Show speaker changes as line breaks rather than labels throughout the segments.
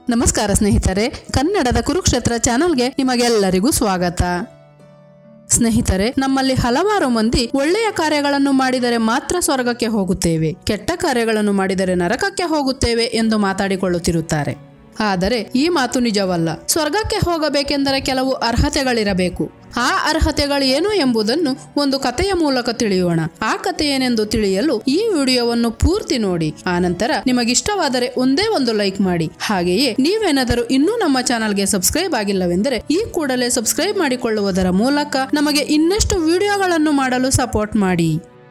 ನಮಸ್ಕಾರ ಸ್ನೇಹಿತರೆ ಕನ್ನಡದ ಕುರುಕ್ಷೇತ್ರ ಚಾನೆಲ್ಗೆ ನಿಮಗೆಲ್ಲರಿಗೂ ಸ್ವಾಗತ ಸ್ನೇಹಿತರೆ ನಮ್ಮಲ್ಲಿ ಹಲವಾರು ಮಂದಿ ಒಳ್ಳೆಯ ಕಾರ್ಯಗಳನ್ನು ಮಾಡಿದರೆ ಮಾತ್ರ ಸ್ವರ್ಗಕ್ಕೆ ಹೋಗುತ್ತೇವೆ ಕೆಟ್ಟ ಕಾರ್ಯಗಳನ್ನು ಮಾಡಿದರೆ ನರಕಕ್ಕೆ ಹೋಗುತ್ತೇವೆ ಎಂದು ಮಾತಾಡಿಕೊಳ್ಳುತ್ತಿರುತ್ತಾರೆ ಆದರೆ ಈ ಮಾತು ನಿಜವಲ್ಲ ಸ್ವರ್ಗಕ್ಕೆ ಹೋಗಬೇಕೆಂದರೆ ಕೆಲವು ಅರ್ಹತೆಗಳಿರಬೇಕು ಆ ಅರ್ಹತೆಗಳು ಏನು ಎಂಬುದನ್ನು ಒಂದು ಕಥೆಯ ಮೂಲಕ ತಿಳಿಯೋಣ ಆ ಕಥೆ ಏನೆಂದು ತಿಳಿಯಲು ಈ ವಿಡಿಯೋವನ್ನು ಪೂರ್ತಿ ನೋಡಿ ಆನಂತರ ನಿಮಗಿಷ್ಟವಾದರೆ ಒಂದೇ ಒಂದು ಲೈಕ್ ಮಾಡಿ ಹಾಗೆಯೇ ನೀವೇನಾದರೂ ಇನ್ನೂ ನಮ್ಮ ಚಾನಲ್ಗೆ ಸಬ್ಸ್ಕ್ರೈಬ್ ಆಗಿಲ್ಲವೆಂದರೆ ಈ ಕೂಡಲೇ ಸಬ್ಸ್ಕ್ರೈಬ್ ಮಾಡಿಕೊಳ್ಳುವುದರ ಮೂಲಕ ನಮಗೆ ಇನ್ನಷ್ಟು ವಿಡಿಯೋಗಳನ್ನು ಮಾಡಲು ಸಪೋರ್ಟ್ ಮಾಡಿ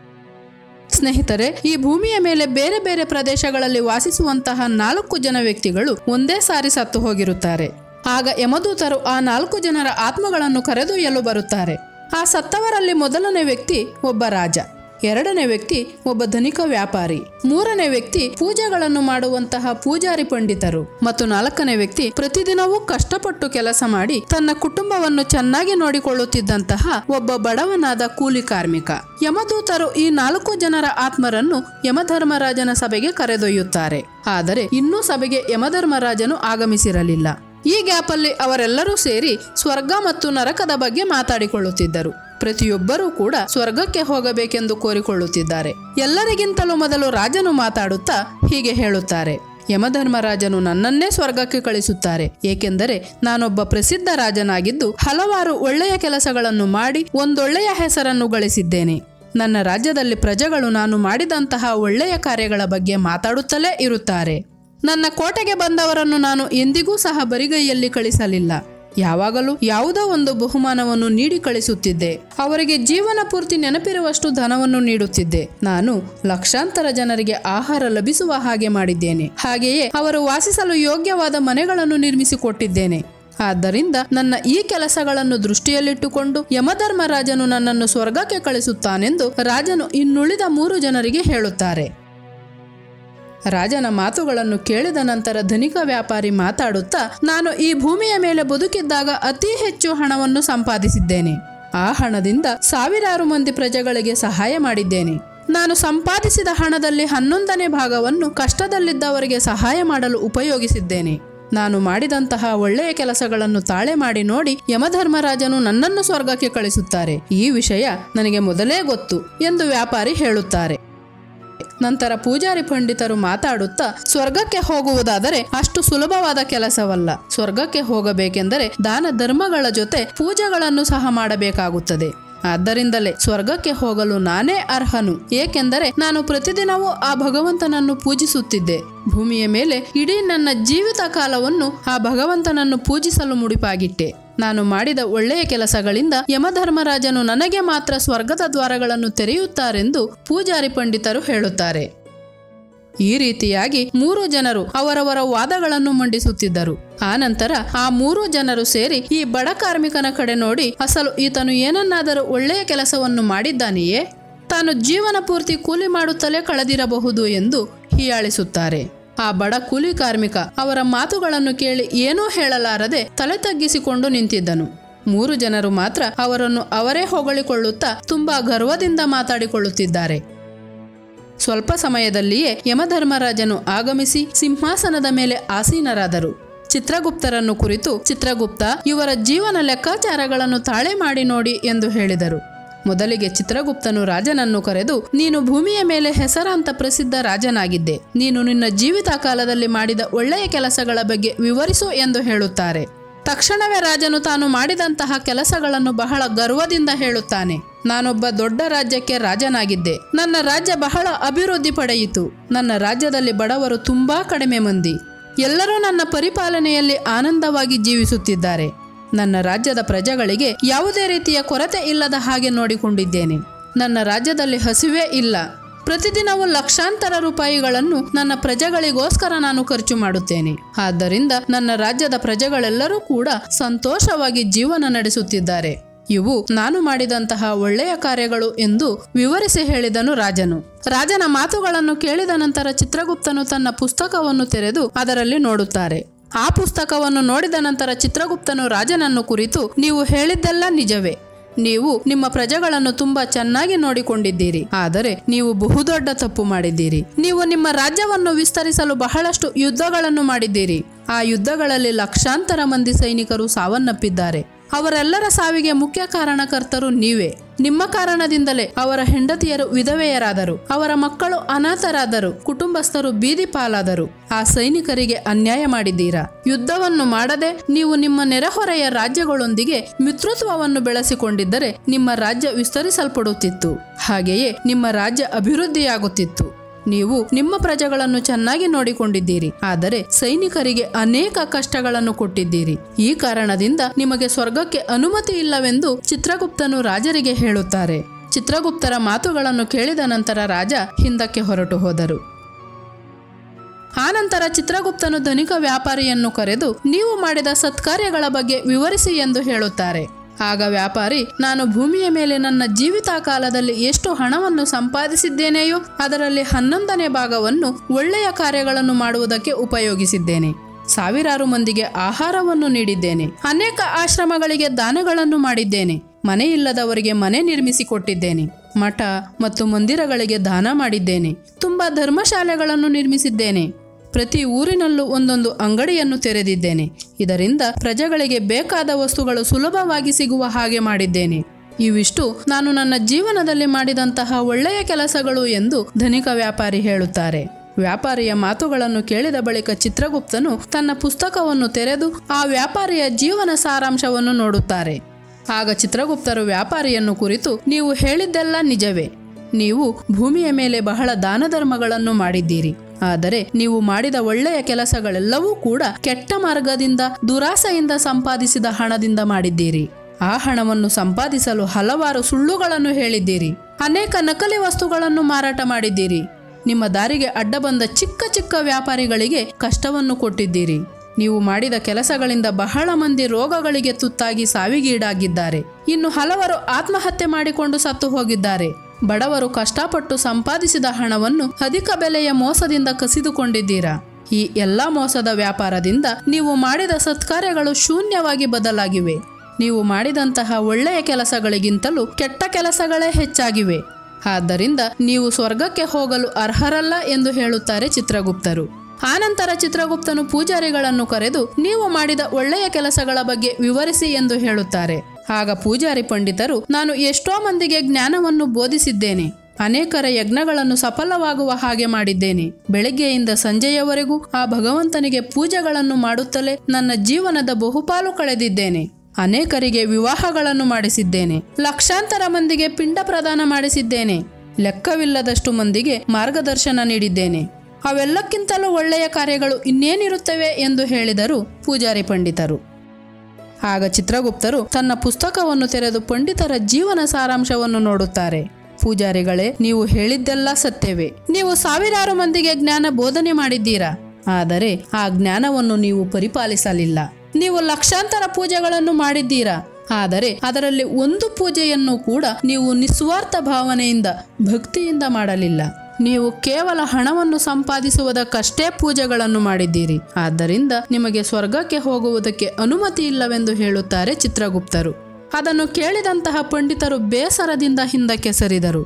ಸ್ನೇಹಿತರೆ ಈ ಭೂಮಿಯ ಮೇಲೆ ಬೇರೆ ಬೇರೆ ಪ್ರದೇಶಗಳಲ್ಲಿ ವಾಸಿಸುವಂತಹ ನಾಲ್ಕು ಜನ ವ್ಯಕ್ತಿಗಳು ಒಂದೇ ಸಾರಿ ಸತ್ತು ಹೋಗಿರುತ್ತಾರೆ ಆಗ ಯಮದೂತರು ಆ ನಾಲ್ಕು ಜನರ ಆತ್ಮಗಳನ್ನು ಕರೆದೊಯ್ಯಲು ಬರುತ್ತಾರೆ ಆ ಸತ್ತವರಲ್ಲಿ ಮೊದಲನೇ ವ್ಯಕ್ತಿ ಒಬ್ಬ ರಾಜ ಎರಡನೇ ವ್ಯಕ್ತಿ ಒಬ್ಬ ಧನಿಕ ವ್ಯಾಪಾರಿ ಮೂರನೇ ವ್ಯಕ್ತಿ ಪೂಜೆಗಳನ್ನು ಮಾಡುವಂತಹ ಪೂಜಾರಿ ಪಂಡಿತರು ಮತ್ತು ನಾಲ್ಕನೇ ವ್ಯಕ್ತಿ ಪ್ರತಿದಿನವೂ ಕಷ್ಟಪಟ್ಟು ಕೆಲಸ ಮಾಡಿ ತನ್ನ ಕುಟುಂಬವನ್ನು ಚೆನ್ನಾಗಿ ನೋಡಿಕೊಳ್ಳುತ್ತಿದ್ದಂತಹ ಒಬ್ಬ ಬಡವನಾದ ಕೂಲಿ ಕಾರ್ಮಿಕ ಯಮದೂತರು ಈ ನಾಲ್ಕು ಜನರ ಆತ್ಮರನ್ನು ಯಮಧರ್ಮರಾಜನ ಸಭೆಗೆ ಕರೆದೊಯ್ಯುತ್ತಾರೆ ಆದರೆ ಇನ್ನೂ ಸಭೆಗೆ ಯಮಧರ್ಮರಾಜನು ಆಗಮಿಸಿರಲಿಲ್ಲ ಈ ಗ್ಯಾಪಲ್ಲಿ ಅವರೆಲ್ಲರೂ ಸೇರಿ ಸ್ವರ್ಗ ಮತ್ತು ನರಕದ ಬಗ್ಗೆ ಮಾತಾಡಿಕೊಳ್ಳುತ್ತಿದ್ದರು ಪ್ರತಿಯೊಬ್ಬರೂ ಕೂಡ ಸ್ವರ್ಗಕ್ಕೆ ಹೋಗಬೇಕೆಂದು ಕೋರಿಕೊಳ್ಳುತ್ತಿದ್ದಾರೆ ಎಲ್ಲರಿಗಿಂತಲೂ ಮೊದಲು ರಾಜನು ಮಾತಾಡುತ್ತಾ ಹೀಗೆ ಹೇಳುತ್ತಾರೆ ಯಮಧರ್ಮರಾಜನು ನನ್ನನ್ನೇ ಸ್ವರ್ಗಕ್ಕೆ ಕಳಿಸುತ್ತಾರೆ ಏಕೆಂದರೆ ನಾನೊಬ್ಬ ಪ್ರಸಿದ್ಧ ರಾಜನಾಗಿದ್ದು ಹಲವಾರು ಒಳ್ಳೆಯ ಕೆಲಸಗಳನ್ನು ಮಾಡಿ ಒಂದೊಳ್ಳೆಯ ಹೆಸರನ್ನು ಗಳಿಸಿದ್ದೇನೆ ನನ್ನ ರಾಜ್ಯದಲ್ಲಿ ಪ್ರಜೆಗಳು ನಾನು ಮಾಡಿದಂತಹ ಒಳ್ಳೆಯ ಕಾರ್ಯಗಳ ಬಗ್ಗೆ ಮಾತಾಡುತ್ತಲೇ ಇರುತ್ತಾರೆ ನನ್ನ ಕೋಟೆಗೆ ಬಂದವರನ್ನು ನಾನು ಎಂದಿಗೂ ಸಹ ಬರಿಗೈಯಲ್ಲಿ ಕಳಿಸಲಿಲ್ಲ ಯಾವಾಗಲೂ ಯಾವುದೋ ಒಂದು ಬಹುಮಾನವನ್ನು ನೀಡಿ ಕಳಿಸುತ್ತಿದ್ದೆ ಅವರಿಗೆ ಜೀವನ ಪೂರ್ತಿ ನೆನಪಿರುವಷ್ಟು ಧನವನ್ನು ನೀಡುತ್ತಿದ್ದೆ ನಾನು ಲಕ್ಷಾಂತರ ಜನರಿಗೆ ಆಹಾರ ಲಭಿಸುವ ಹಾಗೆ ಮಾಡಿದ್ದೇನೆ ಹಾಗೆಯೇ ಅವರು ವಾಸಿಸಲು ಯೋಗ್ಯವಾದ ಮನೆಗಳನ್ನು ನಿರ್ಮಿಸಿಕೊಟ್ಟಿದ್ದೇನೆ ಆದ್ದರಿಂದ ನನ್ನ ಈ ಕೆಲಸಗಳನ್ನು ದೃಷ್ಟಿಯಲ್ಲಿಟ್ಟುಕೊಂಡು ಯಮಧರ್ಮರಾಜನು ನನ್ನನ್ನು ಸ್ವರ್ಗಕ್ಕೆ ಕಳಿಸುತ್ತಾನೆಂದು ರಾಜನು ಇನ್ನುಳಿದ ಮೂರು ಜನರಿಗೆ ಹೇಳುತ್ತಾರೆ ರಾಜನ ಮಾತುಗಳನ್ನು ಕೇಳಿದ ನಂತರ ಧನಿಕ ವ್ಯಾಪಾರಿ ಮಾತಾಡುತ್ತಾ ನಾನು ಈ ಭೂಮಿಯ ಮೇಲೆ ಬದುಕಿದ್ದಾಗ ಅತಿ ಹೆಚ್ಚು ಹಣವನ್ನು ಸಂಪಾದಿಸಿದ್ದೇನೆ ಆ ಹಣದಿಂದ ಸಾವಿರಾರು ಮಂದಿ ಪ್ರಜೆಗಳಿಗೆ ಸಹಾಯ ಮಾಡಿದ್ದೇನೆ ನಾನು ಸಂಪಾದಿಸಿದ ಹಣದಲ್ಲಿ ಹನ್ನೊಂದನೇ ಭಾಗವನ್ನು ಕಷ್ಟದಲ್ಲಿದ್ದವರಿಗೆ ಸಹಾಯ ಮಾಡಲು ಉಪಯೋಗಿಸಿದ್ದೇನೆ ನಾನು ಮಾಡಿದಂತಹ ಒಳ್ಳೆಯ ಕೆಲಸಗಳನ್ನು ತಾಳೆ ಮಾಡಿ ನೋಡಿ ಯಮಧರ್ಮರಾಜನು ನನ್ನನ್ನು ಸ್ವರ್ಗಕ್ಕೆ ಕಳಿಸುತ್ತಾರೆ ಈ ವಿಷಯ ನನಗೆ ಮೊದಲೇ ಗೊತ್ತು ಎಂದು ವ್ಯಾಪಾರಿ ಹೇಳುತ್ತಾರೆ ನಂತರ ಪೂಜಾರಿ ಪಂಡಿತರು ಮಾತಾಡುತ್ತಾ ಸ್ವರ್ಗಕ್ಕೆ ಹೋಗುವುದಾದರೆ ಅಷ್ಟು ಸುಲಭವಾದ ಕೆಲಸವಲ್ಲ ಸ್ವರ್ಗಕ್ಕೆ ಹೋಗಬೇಕೆಂದರೆ ದಾನ ಧರ್ಮಗಳ ಜೊತೆ ಪೂಜೆಗಳನ್ನು ಸಹ ಮಾಡಬೇಕಾಗುತ್ತದೆ ಆದ್ದರಿಂದಲೇ ಸ್ವರ್ಗಕ್ಕೆ ಹೋಗಲು ನಾನೇ ಅರ್ಹನು ಏಕೆಂದರೆ ನಾನು ಪ್ರತಿದಿನವೂ ಆ ಭಗವಂತನನ್ನು ಪೂಜಿಸುತ್ತಿದ್ದೆ ಭೂಮಿಯ ಮೇಲೆ ಇಡೀ ನನ್ನ ಜೀವಿತ ಕಾಲವನ್ನು ಆ ಭಗವಂತನನ್ನು ಪೂಜಿಸಲು ಮುಡಿಪಾಗಿಟ್ಟೆ ನಾನು ಮಾಡಿದ ಒಳ್ಳೆಯ ಕೆಲಸಗಳಿಂದ ಯಮಧರ್ಮರಾಜನು ನನಗೆ ಮಾತ್ರ ಸ್ವರ್ಗದ ದ್ವಾರಗಳನ್ನು ತೆರೆಯುತ್ತಾರೆಂದು ಪೂಜಾರಿ ಪಂಡಿತರು ಹೇಳುತ್ತಾರೆ ಈ ರೀತಿಯಾಗಿ ಮೂರು ಜನರು ಅವರವರ ವಾದಗಳನ್ನು ಮಂಡಿಸುತ್ತಿದ್ದರು ಆನಂತರ ಆ ಮೂರು ಜನರು ಸೇರಿ ಈ ಬಡ ಕಾರ್ಮಿಕನ ಕಡೆ ನೋಡಿ ಅಸಲು ಈತನು ಏನನ್ನಾದರೂ ಒಳ್ಳೆಯ ಕೆಲಸವನ್ನು ಮಾಡಿದ್ದಾನೆಯೇ ತಾನು ಜೀವನ ಪೂರ್ತಿ ಕೂಲಿ ಮಾಡುತ್ತಲೇ ಕಳೆದಿರಬಹುದು ಎಂದು ಹೀಯಾಳಿಸುತ್ತಾರೆ ಆ ಬಡ ಕೂಲಿ ಕಾರ್ಮಿಕ ಅವರ ಮಾತುಗಳನ್ನು ಕೇಳಿ ಏನೂ ಹೇಳಲಾರದೆ ತಲೆ ತಗ್ಗಿಸಿಕೊಂಡು ನಿಂತಿದ್ದನು ಮೂರು ಜನರು ಮಾತ್ರ ಅವರನ್ನು ಅವರೇ ಹೊಗಳಿಕೊಳ್ಳುತ್ತಾ ತುಂಬಾ ಗರ್ವದಿಂದ ಮಾತಾಡಿಕೊಳ್ಳುತ್ತಿದ್ದಾರೆ ಸ್ವಲ್ಪ ಸಮಯದಲ್ಲಿಯೇ ಯಮಧರ್ಮರಾಜನು ಆಗಮಿಸಿ ಸಿಂಹಾಸನದ ಮೇಲೆ ಆಸೀನರಾದರು ಚಿತ್ರಗುಪ್ತರನ್ನು ಕುರಿತು ಚಿತ್ರಗುಪ್ತ ಇವರ ಜೀವನ ಲೆಕ್ಕಾಚಾರಗಳನ್ನು ತಾಳೆ ಮಾಡಿ ನೋಡಿ ಎಂದು ಹೇಳಿದರು ಮೊದಲಿಗೆ ಚಿತ್ರಗುಪ್ತನು ರಾಜನನ್ನು ಕರೆದು ನೀನು ಭೂಮಿಯ ಮೇಲೆ ಹೆಸರಾಂತ ಪ್ರಸಿದ್ಧ ರಾಜನಾಗಿದ್ದೆ ನೀನು ನಿನ್ನ ಜೀವಿತ ಕಾಲದಲ್ಲಿ ಮಾಡಿದ ಒಳ್ಳೆಯ ಕೆಲಸಗಳ ಬಗ್ಗೆ ವಿವರಿಸು ಎಂದು ಹೇಳುತ್ತಾರೆ ತಕ್ಷಣವೇ ರಾಜನು ತಾನು ಮಾಡಿದಂತಹ ಕೆಲಸಗಳನ್ನು ಬಹಳ ಗರ್ವದಿಂದ ಹೇಳುತ್ತಾನೆ ನಾನೊಬ್ಬ ದೊಡ್ಡ ರಾಜ್ಯಕ್ಕೆ ರಾಜನಾಗಿದ್ದೆ ನನ್ನ ರಾಜ್ಯ ಬಹಳ ಅಭಿವೃದ್ಧಿ ಪಡೆಯಿತು ನನ್ನ ರಾಜ್ಯದಲ್ಲಿ ಬಡವರು ತುಂಬಾ ಕಡಿಮೆ ಮಂದಿ ಎಲ್ಲರೂ ನನ್ನ ಪರಿಪಾಲನೆಯಲ್ಲಿ ಆನಂದವಾಗಿ ಜೀವಿಸುತ್ತಿದ್ದಾರೆ ನನ್ನ ರಾಜ್ಯದ ಪ್ರಜೆಗಳಿಗೆ ಯಾವುದೇ ರೀತಿಯ ಕೊರತೆ ಇಲ್ಲದ ಹಾಗೆ ನೋಡಿಕೊಂಡಿದ್ದೇನೆ ನನ್ನ ರಾಜ್ಯದಲ್ಲಿ ಹಸಿವೇ ಇಲ್ಲ ಪ್ರತಿದಿನವೂ ಲಕ್ಷಾಂತರ ರೂಪಾಯಿಗಳನ್ನು ನನ್ನ ಪ್ರಜೆಗಳಿಗೋಸ್ಕರ ನಾನು ಖರ್ಚು ಮಾಡುತ್ತೇನೆ ಆದ್ದರಿಂದ ನನ್ನ ರಾಜ್ಯದ ಪ್ರಜೆಗಳೆಲ್ಲರೂ ಕೂಡ ಸಂತೋಷವಾಗಿ ಜೀವನ ನಡೆಸುತ್ತಿದ್ದಾರೆ ಇವು ನಾನು ಮಾಡಿದಂತಹ ಒಳ್ಳೆಯ ಕಾರ್ಯಗಳು ಎಂದು ವಿವರಿಸಿ ಹೇಳಿದನು ರಾಜನು ರಾಜನ ಮಾತುಗಳನ್ನು ಕೇಳಿದ ನಂತರ ಚಿತ್ರಗುಪ್ತನು ತನ್ನ ಪುಸ್ತಕವನ್ನು ತೆರೆದು ಅದರಲ್ಲಿ ನೋಡುತ್ತಾರೆ ಆ ಪುಸ್ತಕವನ್ನು ನೋಡಿದ ನಂತರ ಚಿತ್ರಗುಪ್ತನು ರಾಜನನ್ನು ಕುರಿತು ನೀವು ಹೇಳಿದ್ದೆಲ್ಲ ನಿಜವೇ ನೀವು ನಿಮ್ಮ ಪ್ರಜೆಗಳನ್ನು ತುಂಬಾ ಚೆನ್ನಾಗಿ ನೋಡಿಕೊಂಡಿದ್ದೀರಿ ಆದರೆ ನೀವು ಬಹುದೊಡ್ಡ ತಪ್ಪು ಮಾಡಿದ್ದೀರಿ ನೀವು ನಿಮ್ಮ ರಾಜ್ಯವನ್ನು ವಿಸ್ತರಿಸಲು ಬಹಳಷ್ಟು ಯುದ್ಧಗಳನ್ನು ಮಾಡಿದ್ದೀರಿ ಆ ಯುದ್ಧಗಳಲ್ಲಿ ಲಕ್ಷಾಂತರ ಮಂದಿ ಸೈನಿಕರು ಸಾವನ್ನಪ್ಪಿದ್ದಾರೆ ಅವರೆಲ್ಲರ ಸಾವಿಗೆ ಮುಖ್ಯ ಕಾರಣಕರ್ತರು ನೀವೇ ನಿಮ್ಮ ಕಾರಣದಿಂದಲೇ ಅವರ ಹೆಂಡತಿಯರು ವಿಧವೆಯರಾದರು ಅವರ ಮಕ್ಕಳು ಅನಾಥರಾದರು ಕುಟುಂಬಸ್ಥರು ಬೀದಿ ಪಾಲಾದರು ಆ ಸೈನಿಕರಿಗೆ ಅನ್ಯಾಯ ಮಾಡಿದ್ದೀರಾ ಯುದ್ಧವನ್ನು ಮಾಡದೆ ನೀವು ನಿಮ್ಮ ನೆರೆಹೊರೆಯ ರಾಜ್ಯಗಳೊಂದಿಗೆ ಮಿತ್ರತ್ವವನ್ನು ಬೆಳೆಸಿಕೊಂಡಿದ್ದರೆ ನಿಮ್ಮ ರಾಜ್ಯ ವಿಸ್ತರಿಸಲ್ಪಡುತ್ತಿತ್ತು ಹಾಗೆಯೇ ನಿಮ್ಮ ರಾಜ್ಯ ಅಭಿವೃದ್ಧಿಯಾಗುತ್ತಿತ್ತು ನೀವು ನಿಮ್ಮ ಪ್ರಜೆಗಳನ್ನು ಚೆನ್ನಾಗಿ ನೋಡಿಕೊಂಡಿದ್ದೀರಿ ಆದರೆ ಸೈನಿಕರಿಗೆ ಅನೇಕ ಕಷ್ಟಗಳನ್ನು ಕೊಟ್ಟಿದ್ದೀರಿ ಈ ಕಾರಣದಿಂದ ನಿಮಗೆ ಸ್ವರ್ಗಕ್ಕೆ ಅನುಮತಿ ಇಲ್ಲವೆಂದು ಚಿತ್ರಗುಪ್ತನು ರಾಜರಿಗೆ ಹೇಳುತ್ತಾರೆ ಚಿತ್ರಗುಪ್ತರ ಮಾತುಗಳನ್ನು ಕೇಳಿದ ನಂತರ ರಾಜ ಹಿಂದಕ್ಕೆ ಹೊರಟು ಹೋದರು ಆನಂತರ ಚಿತ್ರಗುಪ್ತನು ಧನಿಕ ವ್ಯಾಪಾರಿಯನ್ನು ಕರೆದು ನೀವು ಮಾಡಿದ ಸತ್ಕಾರ್ಯಗಳ ಬಗ್ಗೆ ವಿವರಿಸಿ ಎಂದು ಹೇಳುತ್ತಾರೆ ಆಗ ವ್ಯಾಪಾರಿ ನಾನು ಭೂಮಿಯ ಮೇಲೆ ನನ್ನ ಜೀವಿತ ಕಾಲದಲ್ಲಿ ಎಷ್ಟು ಹಣವನ್ನು ಸಂಪಾದಿಸಿದ್ದೇನೆಯೋ ಅದರಲ್ಲಿ ಹನ್ನೊಂದನೇ ಭಾಗವನ್ನು ಒಳ್ಳೆಯ ಕಾರ್ಯಗಳನ್ನು ಮಾಡುವುದಕ್ಕೆ ಉಪಯೋಗಿಸಿದ್ದೇನೆ ಸಾವಿರಾರು ಮಂದಿಗೆ ಆಹಾರವನ್ನು ನೀಡಿದ್ದೇನೆ ಅನೇಕ ಆಶ್ರಮಗಳಿಗೆ ದಾನಗಳನ್ನು ಮಾಡಿದ್ದೇನೆ ಮನೆಯಿಲ್ಲದವರಿಗೆ ಮನೆ ನಿರ್ಮಿಸಿಕೊಟ್ಟಿದ್ದೇನೆ ಮಠ ಮತ್ತು ಮಂದಿರಗಳಿಗೆ ದಾನ ಮಾಡಿದ್ದೇನೆ ತುಂಬಾ ಧರ್ಮಶಾಲೆಗಳನ್ನು ನಿರ್ಮಿಸಿದ್ದೇನೆ ಪ್ರತಿ ಊರಿನಲ್ಲೂ ಒಂದೊಂದು ಅಂಗಡಿಯನ್ನು ತೆರೆದಿದ್ದೇನೆ ಇದರಿಂದ ಪ್ರಜೆಗಳಿಗೆ ಬೇಕಾದ ವಸ್ತುಗಳು ಸುಲಭವಾಗಿ ಸಿಗುವ ಹಾಗೆ ಮಾಡಿದ್ದೇನೆ ಇವಿಷ್ಟು ನಾನು ನನ್ನ ಜೀವನದಲ್ಲಿ ಮಾಡಿದಂತಹ ಒಳ್ಳೆಯ ಕೆಲಸಗಳು ಎಂದು ಧನಿಕ ವ್ಯಾಪಾರಿ ಹೇಳುತ್ತಾರೆ ವ್ಯಾಪಾರಿಯ ಮಾತುಗಳನ್ನು ಕೇಳಿದ ಬಳಿಕ ಚಿತ್ರಗುಪ್ತನು ತನ್ನ ಪುಸ್ತಕವನ್ನು ತೆರೆದು ಆ ವ್ಯಾಪಾರಿಯ ಜೀವನ ಸಾರಾಂಶವನ್ನು ನೋಡುತ್ತಾರೆ ಆಗ ಚಿತ್ರಗುಪ್ತರು ವ್ಯಾಪಾರಿಯನ್ನು ಕುರಿತು ನೀವು ಹೇಳಿದ್ದೆಲ್ಲ ನಿಜವೇ ನೀವು ಭೂಮಿಯ ಮೇಲೆ ಬಹಳ ದಾನ ಧರ್ಮಗಳನ್ನು ಮಾಡಿದ್ದೀರಿ ಆದರೆ ನೀವು ಮಾಡಿದ ಒಳ್ಳೆಯ ಕೆಲಸಗಳೆಲ್ಲವೂ ಕೂಡ ಕೆಟ್ಟ ಮಾರ್ಗದಿಂದ ದುರಾಸೆಯಿಂದ ಸಂಪಾದಿಸಿದ ಹಣದಿಂದ ಮಾಡಿದ್ದೀರಿ ಆ ಹಣವನ್ನು ಸಂಪಾದಿಸಲು ಹಲವಾರು ಸುಳ್ಳುಗಳನ್ನು ಹೇಳಿದ್ದೀರಿ ಅನೇಕ ನಕಲಿ ವಸ್ತುಗಳನ್ನು ಮಾರಾಟ ಮಾಡಿದ್ದೀರಿ ನಿಮ್ಮ ದಾರಿಗೆ ಅಡ್ಡ ಬಂದ ಚಿಕ್ಕ ಚಿಕ್ಕ ವ್ಯಾಪಾರಿಗಳಿಗೆ ಕಷ್ಟವನ್ನು ಕೊಟ್ಟಿದ್ದೀರಿ ನೀವು ಮಾಡಿದ ಕೆಲಸಗಳಿಂದ ಬಹಳ ಮಂದಿ ರೋಗಗಳಿಗೆ ತುತ್ತಾಗಿ ಸಾವಿಗೀಡಾಗಿದ್ದಾರೆ ಇನ್ನು ಹಲವರು ಆತ್ಮಹತ್ಯೆ ಮಾಡಿಕೊಂಡು ಸತ್ತು ಹೋಗಿದ್ದಾರೆ ಬಡವರು ಕಷ್ಟಪಟ್ಟು ಸಂಪಾದಿಸಿದ ಹಣವನ್ನು ಅಧಿಕ ಬೆಲೆಯ ಮೋಸದಿಂದ ಕಸಿದುಕೊಂಡಿದ್ದೀರಾ ಈ ಎಲ್ಲ ಮೋಸದ ವ್ಯಾಪಾರದಿಂದ ನೀವು ಮಾಡಿದ ಸತ್ಕಾರ್ಯಗಳು ಶೂನ್ಯವಾಗಿ ಬದಲಾಗಿವೆ ನೀವು ಮಾಡಿದಂತಹ ಒಳ್ಳೆಯ ಕೆಲಸಗಳಿಗಿಂತಲೂ ಕೆಟ್ಟ ಕೆಲಸಗಳೇ ಹೆಚ್ಚಾಗಿವೆ ಆದ್ದರಿಂದ ನೀವು ಸ್ವರ್ಗಕ್ಕೆ ಹೋಗಲು ಅರ್ಹರಲ್ಲ ಎಂದು ಹೇಳುತ್ತಾರೆ ಚಿತ್ರಗುಪ್ತರು ಆನಂತರ ಚಿತ್ರಗುಪ್ತನು ಪೂಜಾರಿಗಳನ್ನು ಕರೆದು ನೀವು ಮಾಡಿದ ಒಳ್ಳೆಯ ಕೆಲಸಗಳ ಬಗ್ಗೆ ವಿವರಿಸಿ ಎಂದು ಹೇಳುತ್ತಾರೆ ಆಗ ಪೂಜಾರಿ ಪಂಡಿತರು ನಾನು ಎಷ್ಟೋ ಮಂದಿಗೆ ಜ್ಞಾನವನ್ನು ಬೋಧಿಸಿದ್ದೇನೆ ಅನೇಕರ ಯಜ್ಞಗಳನ್ನು ಸಫಲವಾಗುವ ಹಾಗೆ ಮಾಡಿದ್ದೇನೆ ಬೆಳಗ್ಗೆಯಿಂದ ಸಂಜೆಯವರೆಗೂ ಆ ಭಗವಂತನಿಗೆ ಪೂಜೆಗಳನ್ನು ಮಾಡುತ್ತಲೇ ನನ್ನ ಜೀವನದ ಬಹುಪಾಲು ಕಳೆದಿದ್ದೇನೆ ಅನೇಕರಿಗೆ ವಿವಾಹಗಳನ್ನು ಮಾಡಿಸಿದ್ದೇನೆ ಲಕ್ಷಾಂತರ ಮಂದಿಗೆ ಪಿಂಡ ಪ್ರದಾನ ಮಾಡಿಸಿದ್ದೇನೆ ಲೆಕ್ಕವಿಲ್ಲದಷ್ಟು ಮಂದಿಗೆ ಮಾರ್ಗದರ್ಶನ ನೀಡಿದ್ದೇನೆ ಅವೆಲ್ಲಕ್ಕಿಂತಲೂ ಒಳ್ಳೆಯ ಕಾರ್ಯಗಳು ಇನ್ನೇನಿರುತ್ತವೆ ಎಂದು ಹೇಳಿದರು ಪೂಜಾರಿ ಪಂಡಿತರು ಆಗ ಚಿತ್ರಗುಪ್ತರು ತನ್ನ ಪುಸ್ತಕವನ್ನು ತೆರೆದು ಪಂಡಿತರ ಜೀವನ ಸಾರಾಂಶವನ್ನು ನೋಡುತ್ತಾರೆ ಪೂಜಾರಿಗಳೇ ನೀವು ಹೇಳಿದ್ದೆಲ್ಲ ಸತ್ಯವೇ ನೀವು ಸಾವಿರಾರು ಮಂದಿಗೆ ಜ್ಞಾನ ಬೋಧನೆ ಮಾಡಿದ್ದೀರಾ ಆದರೆ ಆ ಜ್ಞಾನವನ್ನು ನೀವು ಪರಿಪಾಲಿಸಲಿಲ್ಲ ನೀವು ಲಕ್ಷಾಂತರ ಪೂಜೆಗಳನ್ನು ಮಾಡಿದ್ದೀರಾ ಆದರೆ ಅದರಲ್ಲಿ ಒಂದು ಪೂಜೆಯನ್ನು ಕೂಡ ನೀವು ನಿಸ್ವಾರ್ಥ ಭಾವನೆಯಿಂದ ಭಕ್ತಿಯಿಂದ ಮಾಡಲಿಲ್ಲ ನೀವು ಕೇವಲ ಹಣವನ್ನು ಸಂಪಾದಿಸುವುದಕ್ಕಷ್ಟೇ ಪೂಜೆಗಳನ್ನು ಮಾಡಿದ್ದೀರಿ ಆದ್ದರಿಂದ ನಿಮಗೆ ಸ್ವರ್ಗಕ್ಕೆ ಹೋಗುವುದಕ್ಕೆ ಅನುಮತಿ ಇಲ್ಲವೆಂದು ಹೇಳುತ್ತಾರೆ ಚಿತ್ರಗುಪ್ತರು ಅದನ್ನು ಕೇಳಿದಂತಹ ಪಂಡಿತರು ಬೇಸರದಿಂದ ಹಿಂದಕ್ಕೆ ಸರಿದರು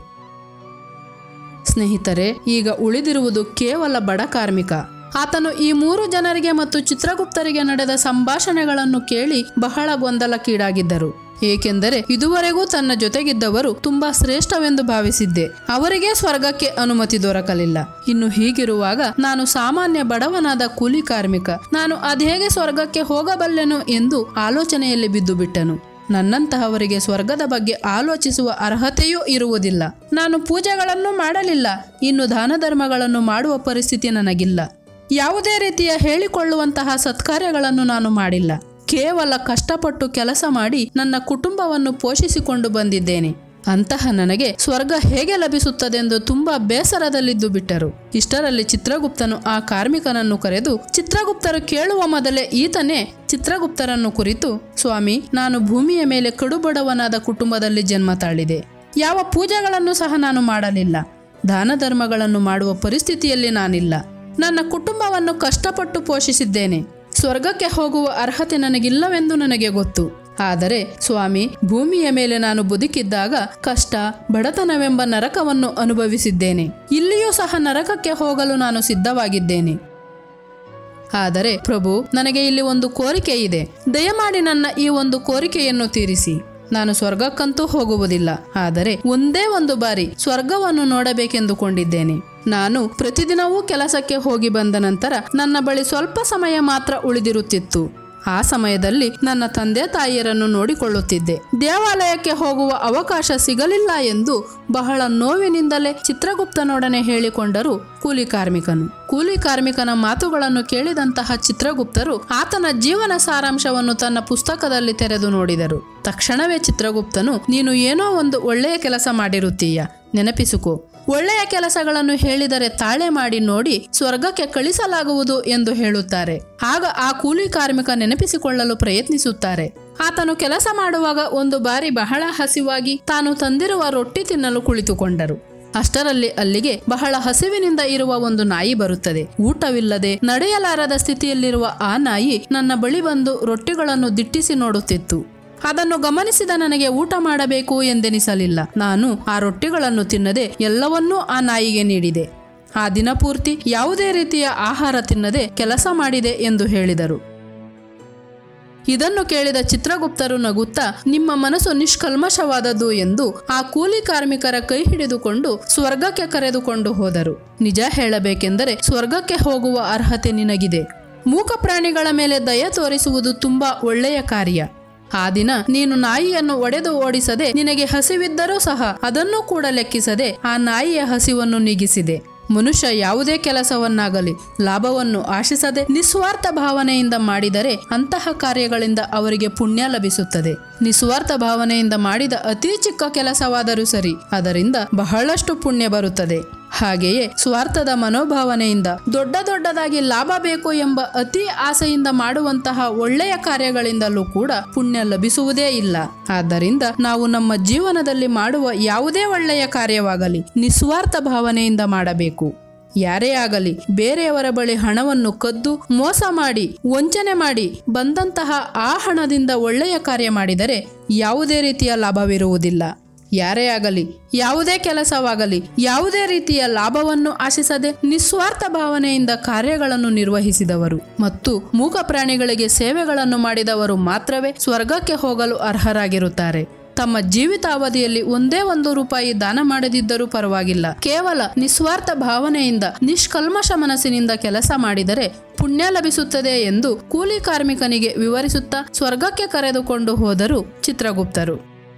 ಸ್ನೇಹಿತರೆ ಈಗ ಉಳಿದಿರುವುದು ಕೇವಲ ಬಡ ಕಾರ್ಮಿಕ ಆತನು ಈ ಮೂರು ಜನರಿಗೆ ಮತ್ತು ಚಿತ್ರಗುಪ್ತರಿಗೆ ನಡೆದ ಸಂಭಾಷಣೆಗಳನ್ನು ಕೇಳಿ ಬಹಳ ಗೊಂದಲಕ್ಕೀಡಾಗಿದ್ದರು ಏಕೆಂದರೆ ಇದುವರೆಗೂ ತನ್ನ ಜೊತೆಗಿದ್ದವರು ತುಂಬಾ ಶ್ರೇಷ್ಠವೆಂದು ಭಾವಿಸಿದ್ದೆ ಅವರಿಗೆ ಸ್ವರ್ಗಕ್ಕೆ ಅನುಮತಿ ದೊರಕಲಿಲ್ಲ ಇನ್ನು ಹೀಗಿರುವಾಗ ನಾನು ಸಾಮಾನ್ಯ ಬಡವನಾದ ಕೂಲಿ ಕಾರ್ಮಿಕ ನಾನು ಅದೇಗೆ ಸ್ವರ್ಗಕ್ಕೆ ಹೋಗಬಲ್ಲೆನು ಎಂದು ಆಲೋಚನೆಯಲ್ಲಿ ಬಿದ್ದು ಬಿಟ್ಟನು ನನ್ನಂತಹವರಿಗೆ ಸ್ವರ್ಗದ ಬಗ್ಗೆ ಆಲೋಚಿಸುವ ಅರ್ಹತೆಯೂ ಇರುವುದಿಲ್ಲ ನಾನು ಪೂಜೆಗಳನ್ನು ಮಾಡಲಿಲ್ಲ ಇನ್ನು ದಾನ ಧರ್ಮಗಳನ್ನು ಮಾಡುವ ಪರಿಸ್ಥಿತಿ ನನಗಿಲ್ಲ ಯಾವುದೇ ರೀತಿಯ ಹೇಳಿಕೊಳ್ಳುವಂತಹ ಸತ್ಕಾರ್ಯಗಳನ್ನು ನಾನು ಮಾಡಿಲ್ಲ ಕೇವಲ ಕಷ್ಟಪಟ್ಟು ಕೆಲಸ ಮಾಡಿ ನನ್ನ ಕುಟುಂಬವನ್ನು ಪೋಷಿಸಿಕೊಂಡು ಬಂದಿದ್ದೇನೆ ಅಂತಹ ನನಗೆ ಸ್ವರ್ಗ ಹೇಗೆ ಲಭಿಸುತ್ತದೆಂದು ತುಂಬಾ ಬೇಸರದಲ್ಲಿದ್ದು ಬಿಟ್ಟರು ಇಷ್ಟರಲ್ಲಿ ಚಿತ್ರಗುಪ್ತನು ಆ ಕಾರ್ಮಿಕನನ್ನು ಕರೆದು ಚಿತ್ರಗುಪ್ತರು ಕೇಳುವ ಮೊದಲೇ ಈತನೇ ಚಿತ್ರಗುಪ್ತರನ್ನು ಕುರಿತು ಸ್ವಾಮಿ ನಾನು ಭೂಮಿಯ ಮೇಲೆ ಕಡುಬಡವನಾದ ಕುಟುಂಬದಲ್ಲಿ ಜನ್ಮ ತಾಳಿದೆ ಯಾವ ಪೂಜೆಗಳನ್ನು ಸಹ ನಾನು ಮಾಡಲಿಲ್ಲ ದಾನ ಧರ್ಮಗಳನ್ನು ಮಾಡುವ ಪರಿಸ್ಥಿತಿಯಲ್ಲಿ ನಾನಿಲ್ಲ ನನ್ನ ಕುಟುಂಬವನ್ನು ಕಷ್ಟಪಟ್ಟು ಪೋಷಿಸಿದ್ದೇನೆ ಸ್ವರ್ಗಕ್ಕೆ ಹೋಗುವ ಅರ್ಹತೆ ನನಗಿಲ್ಲವೆಂದು ನನಗೆ ಗೊತ್ತು ಆದರೆ ಸ್ವಾಮಿ ಭೂಮಿಯ ಮೇಲೆ ನಾನು ಬದುಕಿದ್ದಾಗ ಕಷ್ಟ ಬಡತನವೆಂಬ ನರಕವನ್ನು ಅನುಭವಿಸಿದ್ದೇನೆ ಇಲ್ಲಿಯೂ ಸಹ ನರಕಕ್ಕೆ ಹೋಗಲು ನಾನು ಸಿದ್ಧವಾಗಿದ್ದೇನೆ ಆದರೆ ಪ್ರಭು ನನಗೆ ಇಲ್ಲಿ ಒಂದು ಕೋರಿಕೆ ಇದೆ ದಯಮಾಡಿ ನನ್ನ ಈ ಒಂದು ಕೋರಿಕೆಯನ್ನು ತೀರಿಸಿ ನಾನು ಸ್ವರ್ಗಕ್ಕಂತೂ ಹೋಗುವುದಿಲ್ಲ ಆದರೆ ಒಂದೇ ಒಂದು ಬಾರಿ ಸ್ವರ್ಗವನ್ನು ನೋಡಬೇಕೆಂದುಕೊಂಡಿದ್ದೇನೆ ನಾನು ಪ್ರತಿದಿನವೂ ಕೆಲಸಕ್ಕೆ ಹೋಗಿ ಬಂದ ನಂತರ ನನ್ನ ಬಳಿ ಸ್ವಲ್ಪ ಸಮಯ ಮಾತ್ರ ಉಳಿದಿರುತ್ತಿತ್ತು ಆ ಸಮಯದಲ್ಲಿ ನನ್ನ ತಂದೆ ತಾಯಿಯರನ್ನು ನೋಡಿಕೊಳ್ಳುತ್ತಿದ್ದೆ ದೇವಾಲಯಕ್ಕೆ ಹೋಗುವ ಅವಕಾಶ ಸಿಗಲಿಲ್ಲ ಎಂದು ಬಹಳ ನೋವಿನಿಂದಲೇ ಚಿತ್ರಗುಪ್ತನೊಡನೆ ಹೇಳಿಕೊಂಡರು ಕೂಲಿ ಕಾರ್ಮಿಕನು ಕೂಲಿ ಕಾರ್ಮಿಕನ ಮಾತುಗಳನ್ನು ಕೇಳಿದಂತಹ ಚಿತ್ರಗುಪ್ತರು ಆತನ ಜೀವನ ಸಾರಾಂಶವನ್ನು ತನ್ನ ಪುಸ್ತಕದಲ್ಲಿ ತೆರೆದು ನೋಡಿದರು ತಕ್ಷಣವೇ ಚಿತ್ರಗುಪ್ತನು ನೀನು ಏನೋ ಒಂದು ಒಳ್ಳೆಯ ಕೆಲಸ ಮಾಡಿರುತ್ತೀಯ ನೆನಪಿಸಿಕೋ ಒಳ್ಳೆಯ ಕೆಲಸಗಳನ್ನು ಹೇಳಿದರೆ ತಾಳೆ ಮಾಡಿ ನೋಡಿ ಸ್ವರ್ಗಕ್ಕೆ ಕಳಿಸಲಾಗುವುದು ಎಂದು ಹೇಳುತ್ತಾರೆ ಆಗ ಆ ಕೂಲಿ ಕಾರ್ಮಿಕ ನೆನಪಿಸಿಕೊಳ್ಳಲು ಪ್ರಯತ್ನಿಸುತ್ತಾರೆ ಆತನು ಕೆಲಸ ಮಾಡುವಾಗ ಒಂದು ಬಾರಿ ಬಹಳ ಹಸಿವಾಗಿ ತಾನು ತಂದಿರುವ ರೊಟ್ಟಿ ತಿನ್ನಲು ಕುಳಿತುಕೊಂಡರು ಅಷ್ಟರಲ್ಲಿ ಅಲ್ಲಿಗೆ ಬಹಳ ಹಸಿವಿನಿಂದ ಇರುವ ಒಂದು ನಾಯಿ ಬರುತ್ತದೆ ಊಟವಿಲ್ಲದೆ ನಡೆಯಲಾರದ ಸ್ಥಿತಿಯಲ್ಲಿರುವ ಆ ನಾಯಿ ನನ್ನ ಬಳಿ ಬಂದು ರೊಟ್ಟಿಗಳನ್ನು ದಿಟ್ಟಿಸಿ ನೋಡುತ್ತಿತ್ತು ಅದನ್ನು ಗಮನಿಸಿದ ನನಗೆ ಊಟ ಮಾಡಬೇಕು ಎಂದೆನಿಸಲಿಲ್ಲ ನಾನು ಆ ರೊಟ್ಟಿಗಳನ್ನು ತಿನ್ನದೆ ಎಲ್ಲವನ್ನೂ ಆ ನಾಯಿಗೆ ನೀಡಿದೆ ಆ ದಿನ ಪೂರ್ತಿ ಯಾವುದೇ ರೀತಿಯ ಆಹಾರ ತಿನ್ನದೆ ಕೆಲಸ ಮಾಡಿದೆ ಎಂದು ಹೇಳಿದರು ಇದನ್ನು ಕೇಳಿದ ಚಿತ್ರಗುಪ್ತರು ನಗುತ್ತಾ ನಿಮ್ಮ ಮನಸ್ಸು ನಿಷ್ಕಲ್ಮಶವಾದದ್ದು ಎಂದು ಆ ಕೂಲಿ ಕಾರ್ಮಿಕರ ಕೈ ಹಿಡಿದುಕೊಂಡು ಸ್ವರ್ಗಕ್ಕೆ ಕರೆದುಕೊಂಡು ಹೋದರು ನಿಜ ಹೇಳಬೇಕೆಂದರೆ ಸ್ವರ್ಗಕ್ಕೆ ಹೋಗುವ ಅರ್ಹತೆ ನಿನಗಿದೆ ಮೂಕ ಪ್ರಾಣಿಗಳ ಮೇಲೆ ದಯ ತೋರಿಸುವುದು ತುಂಬಾ ಒಳ್ಳೆಯ ಕಾರ್ಯ ಆ ದಿನ ನೀನು ನಾಯಿಯನ್ನು ಒಡೆದು ಓಡಿಸದೆ ನಿನಗೆ ಹಸಿವಿದ್ದರೂ ಸಹ ಅದನ್ನೂ ಕೂಡ ಲೆಕ್ಕಿಸದೆ ಆ ನಾಯಿಯ ಹಸಿವನ್ನು ನೀಗಿಸಿದೆ ಮನುಷ್ಯ ಯಾವುದೇ ಕೆಲಸವನ್ನಾಗಲಿ ಲಾಭವನ್ನು ಆಶಿಸದೆ ನಿಸ್ವಾರ್ಥ ಭಾವನೆಯಿಂದ ಮಾಡಿದರೆ ಅಂತಹ ಕಾರ್ಯಗಳಿಂದ ಅವರಿಗೆ ಪುಣ್ಯ ಲಭಿಸುತ್ತದೆ ನಿಸ್ವಾರ್ಥ ಭಾವನೆಯಿಂದ ಮಾಡಿದ ಅತಿ ಚಿಕ್ಕ ಕೆಲಸವಾದರೂ ಸರಿ ಅದರಿಂದ ಬಹಳಷ್ಟು ಪುಣ್ಯ ಬರುತ್ತದೆ ಹಾಗೆಯೇ ಸ್ವಾರ್ಥದ ಮನೋಭಾವನೆಯಿಂದ ದೊಡ್ಡ ದೊಡ್ಡದಾಗಿ ಲಾಭ ಬೇಕು ಎಂಬ ಅತಿ ಆಸೆಯಿಂದ ಮಾಡುವಂತಹ ಒಳ್ಳೆಯ ಕಾರ್ಯಗಳಿಂದಲೂ ಕೂಡ ಪುಣ್ಯ ಲಭಿಸುವುದೇ ಇಲ್ಲ ಆದ್ದರಿಂದ ನಾವು ನಮ್ಮ ಜೀವನದಲ್ಲಿ ಮಾಡುವ ಯಾವುದೇ ಒಳ್ಳೆಯ ಕಾರ್ಯವಾಗಲಿ ನಿಸ್ವಾರ್ಥ ಭಾವನೆಯಿಂದ ಮಾಡಬೇಕು ಯಾರೇ ಆಗಲಿ ಬೇರೆಯವರ ಬಳಿ ಹಣವನ್ನು ಕದ್ದು ಮೋಸ ಮಾಡಿ ವಂಚನೆ ಮಾಡಿ ಬಂದಂತಹ ಆ ಹಣದಿಂದ ಒಳ್ಳೆಯ ಕಾರ್ಯ ಮಾಡಿದರೆ ಯಾವುದೇ ರೀತಿಯ ಲಾಭವಿರುವುದಿಲ್ಲ ಯಾರೇ ಆಗಲಿ ಯಾವುದೇ ಕೆಲಸವಾಗಲಿ ಯಾವುದೇ ರೀತಿಯ ಲಾಭವನ್ನು ಆಶಿಸದೆ ನಿಸ್ವಾರ್ಥ ಭಾವನೆಯಿಂದ ಕಾರ್ಯಗಳನ್ನು ನಿರ್ವಹಿಸಿದವರು ಮತ್ತು ಮೂಕ ಪ್ರಾಣಿಗಳಿಗೆ ಸೇವೆಗಳನ್ನು ಮಾಡಿದವರು ಮಾತ್ರವೇ ಸ್ವರ್ಗಕ್ಕೆ ಹೋಗಲು ಅರ್ಹರಾಗಿರುತ್ತಾರೆ ತಮ್ಮ ಜೀವಿತಾವಧಿಯಲ್ಲಿ ಒಂದೇ ಒಂದು ರೂಪಾಯಿ ದಾನ ಮಾಡದಿದ್ದರೂ ಪರವಾಗಿಲ್ಲ ಕೇವಲ ನಿಸ್ವಾರ್ಥ ಭಾವನೆಯಿಂದ ನಿಷ್ಕಲ್ಮಶ ಮನಸ್ಸಿನಿಂದ ಕೆಲಸ ಮಾಡಿದರೆ ಪುಣ್ಯ ಲಭಿಸುತ್ತದೆ ಎಂದು ಕೂಲಿ ಕಾರ್ಮಿಕನಿಗೆ ವಿವರಿಸುತ್ತಾ ಸ್ವರ್ಗಕ್ಕೆ ಕರೆದುಕೊಂಡು ಹೋದರು ಚಿತ್ರಗುಪ್ತರು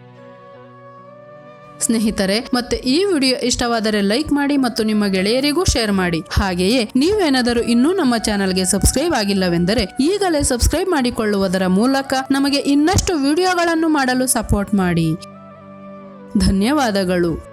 ಸ್ನೇಹಿತರೆ ಮತ್ತೆ ಈ ವಿಡಿಯೋ ಇಷ್ಟವಾದರೆ ಲೈಕ್ ಮಾಡಿ ಮತ್ತು ನಿಮ್ಮ ಗೆಳೆಯರಿಗೂ ಶೇರ್ ಮಾಡಿ ಹಾಗೆಯೇ ನೀವೇನಾದರೂ ಇನ್ನೂ ನಮ್ಮ ಚಾನಲ್ಗೆ ಸಬ್ಸ್ಕ್ರೈಬ್ ಆಗಿಲ್ಲವೆಂದರೆ ಈಗಲೇ ಸಬ್ಸ್ಕ್ರೈಬ್ ಮಾಡಿಕೊಳ್ಳುವುದರ ಮೂಲಕ ನಮಗೆ ಇನ್ನಷ್ಟು ವಿಡಿಯೋಗಳನ್ನು ಮಾಡಲು ಸಪೋರ್ಟ್ ಮಾಡಿ ಧನ್ಯವಾದಗಳು